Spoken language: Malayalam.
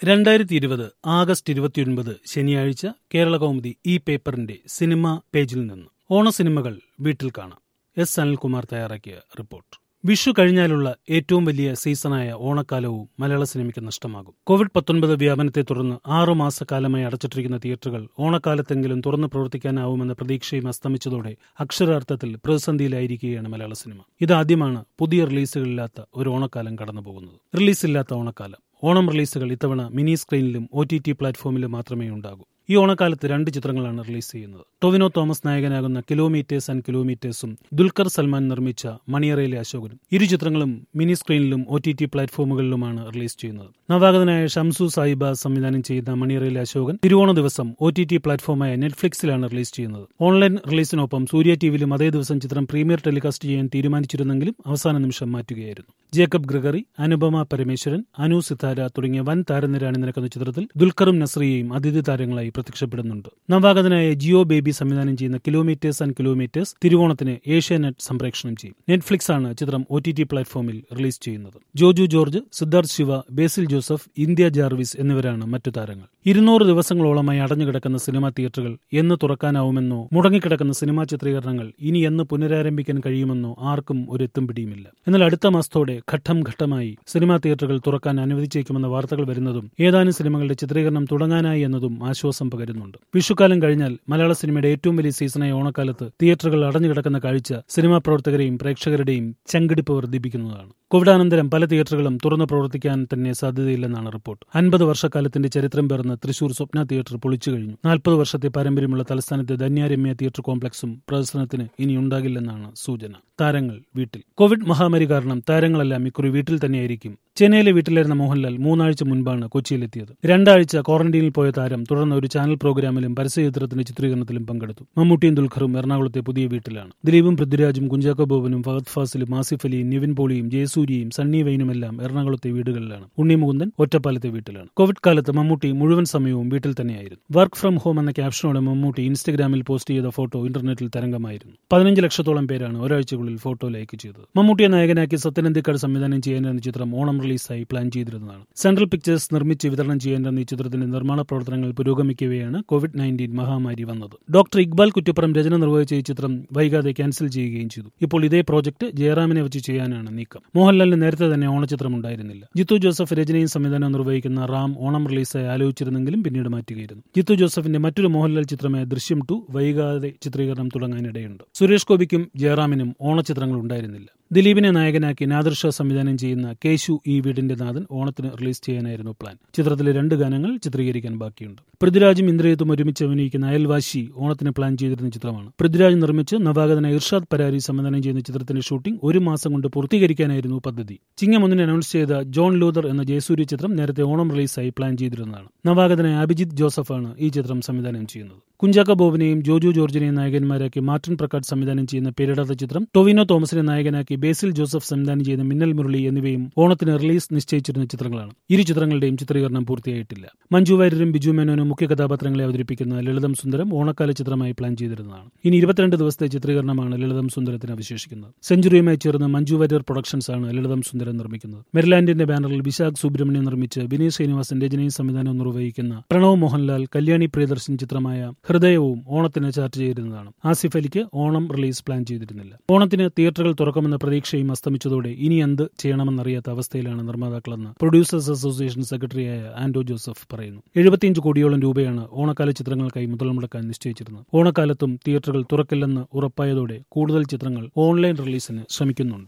രണ്ടായിരത്തി ഇരുപത് ആഗസ്റ്റ് ഇരുപത്തിയൊൻപത് ശനിയാഴ്ച കേരള കൗമുദി ഈ പേപ്പറിന്റെ സിനിമ പേജിൽ നിന്ന് ഓണ സിനിമകൾ വീട്ടിൽ കാണാം എസ് അനിൽകുമാർ തയ്യാറാക്കിയ റിപ്പോർട്ട് വിഷു കഴിഞ്ഞാലുള്ള ഏറ്റവും വലിയ സീസണായ ഓണക്കാലവും മലയാള സിനിമയ്ക്ക് നഷ്ടമാകും കോവിഡ് പത്തൊൻപത് വ്യാപനത്തെ തുടർന്ന് ആറു മാസക്കാലമായി അടച്ചിട്ടിരിക്കുന്ന തിയേറ്ററുകൾ ഓണക്കാലത്തെങ്കിലും തുറന്നു പ്രവർത്തിക്കാനാവുമെന്ന പ്രതീക്ഷയും അസ്തമിച്ചതോടെ അക്ഷരാർത്ഥത്തിൽ പ്രതിസന്ധിയിലായിരിക്കുകയാണ് മലയാള സിനിമ ഇതാദ്യമാണ് പുതിയ റിലീസുകളില്ലാത്ത ഒരു ഓണക്കാലം കടന്നുപോകുന്നത് റിലീസില്ലാത്ത ഓണക്കാലം ഓണം റിലീസുകൾ ഇത്തവണ മിനി സ്ക്രീനിലും ഒ ടി ടി പ്ലാറ്റ്ഫോമിലും മാത്രമേ ഉണ്ടാകൂ ഈ ഓണക്കാലത്ത് രണ്ട് ചിത്രങ്ങളാണ് റിലീസ് ചെയ്യുന്നത് ടൊവിനോ തോമസ് നായകനാകുന്ന കിലോമീറ്റേഴ്സ് ആൻഡ് കിലോമീറ്റേഴ്സും ദുൽഖർ സൽമാൻ നിർമ്മിച്ച മണിയറയിലെ അശോകനും ഇരു ചിത്രങ്ങളും മിനി സ്ക്രീനിലും ഒ ടി ടി പ്ലാറ്റ്ഫോമുകളിലുമാണ് റിലീസ് ചെയ്യുന്നത് നവാഗതനായ ഷംസു സായിബ സംവിധാനം ചെയ്യുന്ന മണിയറയിലെ അശോകൻ തിരുവോണ ദിവസം ഒ ടി ടി പ്ലാറ്റ്ഫോമായ നെറ്റ്ഫ്ലിക്സിലാണ് റിലീസ് ചെയ്യുന്നത് ഓൺലൈൻ റിലീസിനൊപ്പം സൂര്യ ടിവിയിലും അതേ ദിവസം ചിത്രം പ്രീമിയർ ടെലികാസ്റ്റ് ചെയ്യാൻ തീരുമാനിച്ചിരുന്നെങ്കിലും അവസാന നിമിഷം മാറ്റുകയായിരുന്നു ജേക്കബ് ഗ്രഗറി അനുപമ പരമേശ്വരൻ അനു സിത്താര തുടങ്ങിയ വൻ താരനിര അണിനിരക്കുന്ന ചിത്രത്തിൽ ദുൽഖറും നസ്രിയയും അതിഥി താരങ്ങളായി പ്രത്യക്ഷപ്പെടുന്നുണ്ട് നവാഗതനായ ജിയോ ബേബി സംവിധാനം ചെയ്യുന്ന കിലോമീറ്റേഴ്സ് ആൻഡ് കിലോമീറ്റേഴ്സ് തിരുവോണത്തിന് ഏഷ്യാനെറ്റ് സംപ്രേഷണം ചെയ്യും നെറ്റ്ഫ്ലിക്സ് ആണ് ചിത്രം ഒ ടി ടി പ്ലാറ്റ്ഫോമിൽ റിലീസ് ചെയ്യുന്നത് ജോജു ജോർജ് സിദ്ധാർത്ഥ് ശിവ ബേസിൽ ജോസഫ് ഇന്ത്യ ജാർവിസ് എന്നിവരാണ് മറ്റു താരങ്ങൾ ഇരുന്നൂറ് ദിവസങ്ങളോളമായി അടഞ്ഞുകിടക്കുന്ന സിനിമാ തിയേറ്ററുകൾ എന്ന് തുറക്കാനാവുമെന്നോ മുടങ്ങിക്കിടക്കുന്ന സിനിമാ ചിത്രീകരണങ്ങൾ ഇനി എന്ന് പുനരാരംഭിക്കാൻ കഴിയുമെന്നോ ആർക്കും ഒരു എത്തും പിടിയുമില്ല എന്നാൽ അടുത്ത മാസത്തോടെ ഘട്ടം ഘട്ടമായി സിനിമാ തിയേറ്ററുകൾ തുറക്കാൻ അനുവദിച്ചേക്കുമെന്ന വാർത്തകൾ വരുന്നതും ഏതാനും സിനിമകളുടെ ചിത്രീകരണം തുടങ്ങാനായി എന്നതും ആശ്വാസം പകരുന്നുണ്ട് വിഷുക്കാലം കഴിഞ്ഞാൽ മലയാള സിനിമയുടെ ഏറ്റവും വലിയ സീസണായ ഓണക്കാലത്ത് തിയേറ്ററുകൾ അടഞ്ഞുകിടക്കുന്ന കാഴ്ച സിനിമാ പ്രവർത്തകരെയും പ്രേക്ഷകരുടെയും ചങ്കിടിപ്പ് വർദ്ധിപ്പിക്കുന്നതാണ് കോവിഡാനന്തരം പല തിയേറ്ററുകളും തുറന്നു പ്രവർത്തിക്കാൻ തന്നെ സാധ്യതയില്ലെന്നാണ് റിപ്പോർട്ട് അൻപത് വർഷക്കാലത്തിന്റെ ചരിത്രം പേർന്ന തൃശൂർ സ്വപ്ന തിയേറ്റർ പൊളിച്ചു കഴിഞ്ഞു നാൽപ്പത് വർഷത്തെ പാരമ്പര്യമുള്ള തലസ്ഥാനത്തെ ധന്യാരമ്യ തിയേറ്റർ കോംപ്ലക്സും പ്രദർശനത്തിന് ഇനി ഉണ്ടാകില്ലെന്നാണ് സൂചന താരങ്ങൾ വീട്ടിൽ കോവിഡ് മഹാമാരി കാരണം താരങ്ങളെല്ലാം ഇക്കുറി വീട്ടിൽ തന്നെയായിരിക്കും ചെന്നൈയിലെ വീട്ടിലായിരുന്ന മോഹൻലാൽ മൂന്നാഴ്ച മുൻപാണ് കൊച്ചിയിലെത്തിയത് രണ്ടാഴ്ച ക്വാറന്റീനിൽ പോയ താരം തുടർന്ന് ഒരു ചാനൽ പ്രോഗ്രാമിലും പരസ്യചിത്രത്തിന്റെ ചിത്രീകരണത്തിലും പങ്കെടുത്തു മമ്മൂട്ടിയും ദുൽഖറും എറണാകുളത്തെ പുതിയ വീട്ടിലാണ് ദിലീപും പൃഥ്വിരാജും കുഞ്ചാക്കോ ബോബനും ഫഹദ് ഫാസിലും ആസിഫ് അലിയും നിവിൻ പോളിയും ജയസൂര്യയും സണ്ണി വൈനുമെല്ലാം എറണാകുളത്തെ വീടുകളിലാണ് ഉണ്ണി മുകുന്ദൻ ഒറ്റപ്പാലത്തെ വീട്ടിലാണ് കോവിഡ് കാലത്ത് മമ്മൂട്ടി മുഴുവൻ സമയവും വീട്ടിൽ തന്നെയായിരുന്നു വർക്ക് ഫ്രം ഹോം എന്ന ക്യാപ്ഷനോടെ മമ്മൂട്ടി ഇൻസ്റ്റഗ്രാമിൽ പോസ്റ്റ് ചെയ്ത ഫോട്ടോ ഇന്റർനെറ്റിൽ തരംഗമായിരുന്നു പതിനഞ്ച് ലക്ഷത്തോളം പേരാണ് ഒരാഴ്ചക്കുള്ളിൽ ഫോട്ടോ ലൈക്ക് ചെയ്തത് മമ്മൂട്ടിയെ നായകനാക്കി സത്യനന്ദിക്കാട് സംവിധാനം ചെയ്യാനിരുന്ന ചിത്രം ഓണം റിലീസായി പ്ലാൻ ചെയ്തിരുന്നതാണ് സെൻട്രൽ പിക്ചേഴ്സ് നിർമ്മിച്ച് വിതരണം ചെയ്യാനിരുന്ന ഈ ചിത്രത്തിന്റെ നിർമ്മാണ പ്രവർത്തനങ്ങൾ പുരോഗമിക്കവെയാണ് കോവിഡ് നയൻറ്റീൻ മഹാമാരി വന്നത് ഡോക്ടർ ഇക്ബാൽ കുറ്റപ്പുറം രചന നിർവഹിച്ച ഈ ചിത്രം വൈകാതെ ക്യാൻസൽ ചെയ്യുകയും ചെയ്തു ഇപ്പോൾ ഇതേ പ്രോജക്ട് ജയറാമിനെ വെച്ച് ചെയ്യാനാണ് നീക്കം മോഹൻലാലിന് നേരത്തെ തന്നെ ഓണച്ചിത്രം ഉണ്ടായിരുന്നില്ല ജിത്തു ജോസഫ് രചനയും സംവിധാനവും നിർവഹിക്കുന്ന റാം ഓണം റിലീസായി ആലോചിച്ചിരുന്നെങ്കിലും പിന്നീട് മാറ്റുകയായിരുന്നു ജിത്തു ജോസഫിന്റെ മറ്റൊരു മോഹൻലാൽ ചിത്രമായ ദൃശ്യം ടു വൈകാതെ ചിത്രീകരണം തുടങ്ങാനിടയുണ്ട് സുരേഷ് ഗോപിക്കും ജയറാമിനും ഓണച്ചിത്രങ്ങൾ ഉണ്ടായിരുന്നില്ല ദിലീപിനെ നായകനാക്കി നാദിർ ഷാ സംവിധാനം ചെയ്യുന്ന കേശു ഈ വീടിന്റെ നാഥൻ ഓണത്തിന് റിലീസ് ചെയ്യാനായിരുന്നു പ്ലാൻ ചിത്രത്തിലെ രണ്ട് ഗാനങ്ങൾ ചിത്രീകരിക്കാൻ ബാക്കിയുണ്ട് പൃഥ്വിരാജും ഇന്ദ്രയത്തും ഒരുമിച്ച് അഭിനയിക്കുന്ന അയൽവാശി ഓണത്തിന് പ്ലാൻ ചെയ്തിരുന്ന ചിത്രമാണ് പൃഥ്വിരാജ് നിർമ്മിച്ച് നവാഗതന ഇർഷാദ് പരാരി സംവിധാനം ചെയ്യുന്ന ചിത്രത്തിന്റെ ഷൂട്ടിംഗ് ഒരു മാസം കൊണ്ട് പൂർത്തീകരിക്കാനായിരുന്നു പദ്ധതി ചിങ്ങം ഒന്നിന് അനൗൺസ് ചെയ്ത ജോൺ ലൂതർ എന്ന ജയസൂര്യ ചിത്രം നേരത്തെ ഓണം റിലീസായി പ്ലാൻ ചെയ്തിരുന്നതാണ് നവാഗതനായ അഭിജിത്ത് ജോസഫാണ് ഈ ചിത്രം സംവിധാനം ചെയ്യുന്നത് കുഞ്ചാക്ക ബോബനെയും ജോജു ജോർജിനെയും നായകന്മാരാക്കി മാർട്ടിൻ പ്രകാട്ട് സംവിധാനം ചെയ്യുന്ന പേരിടാത്ത ചിത്രം ടൊവിനോ തോമസിനെ നായകനാക്കി ബേസിൽ ജോസഫ് സംവിധാനം ചെയ്യുന്ന മിന്നൽ മുരളി എന്നിവയും ഓണത്തിന് റിലീസ് നിശ്ചയിച്ചിരുന്ന ചിത്രങ്ങളാണ് ഇരു ചിത്രങ്ങളുടെയും ചിത്രീകരണം പൂർത്തിയായിട്ടില്ല മഞ്ജു വാര്യരും ബിജു മേനോനും മുഖ്യ കഥാപാത്രങ്ങളെ അവതരിപ്പിക്കുന്ന ലളിതം സുന്ദരം ഓണക്കാല ചിത്രമായി പ്ലാൻ ചെയ്തിരുന്നതാണ് ഇനി ഇരുപത്തിരണ്ട് ദിവസത്തെ ചിത്രീകരണമാണ് ലളിതം സുന്ദരത്തിന് അവശേഷിക്കുന്നത് സെഞ്ചുറിയുമായി ചേർന്ന് മഞ്ജു വാര്യർ പ്രൊഡക്ഷൻസ് ആണ് ലളിതം സുന്ദരം നിർമ്മിക്കുന്നത് മെരിലാൻഡിന്റെ ബാനറിൽ വിശാഖ് സുബ്രഹ്മണ്യം നിർമ്മിച്ച് വിനീത് ശ്രീനിവാസൻ രചനയും സംവിധാനവും നിർവഹിക്കുന്ന പ്രണവ് മോഹൻലാൽ കല്യാണി പ്രിയദർശൻ ചിത്രമായ ഹൃദയവും ഓണത്തിന് ചാർട്ട് ചെയ്തിരുന്നതാണ് ആസിഫ് അലിക്ക് ഓണം റിലീസ് പ്ലാൻ ചെയ്തിരുന്നില്ല ഓണത്തിന് തിയേറ്ററുകൾ തുറക്കുമെന്ന പ്രതീക്ഷയും അസ്തമിച്ചതോടെ ഇനി എന്ത് ചെയ്യണമെന്നറിയാത്ത അവസ്ഥയിലാണ് നിർമ്മാതാക്കളെന്ന് പ്രൊഡ്യൂസേഴ്സ് അസോസിയേഷൻ സെക്രട്ടറിയായ ആൻഡോ ജോസഫ് പറയുന്നു എഴുപത്തിയഞ്ച് കോടിയോളം രൂപയാണ് ഓണക്കാല ചിത്രങ്ങൾക്കായി മുതൽ മുടക്കാൻ നിശ്ചയിച്ചിരുന്നത് ഓണക്കാലത്തും തിയേറ്ററുകൾ തുറക്കില്ലെന്ന് ഉറപ്പായതോടെ കൂടുതൽ ചിത്രങ്ങൾ ഓൺലൈൻ റിലീസിന് ശ്രമിക്കുന്നുണ്ട്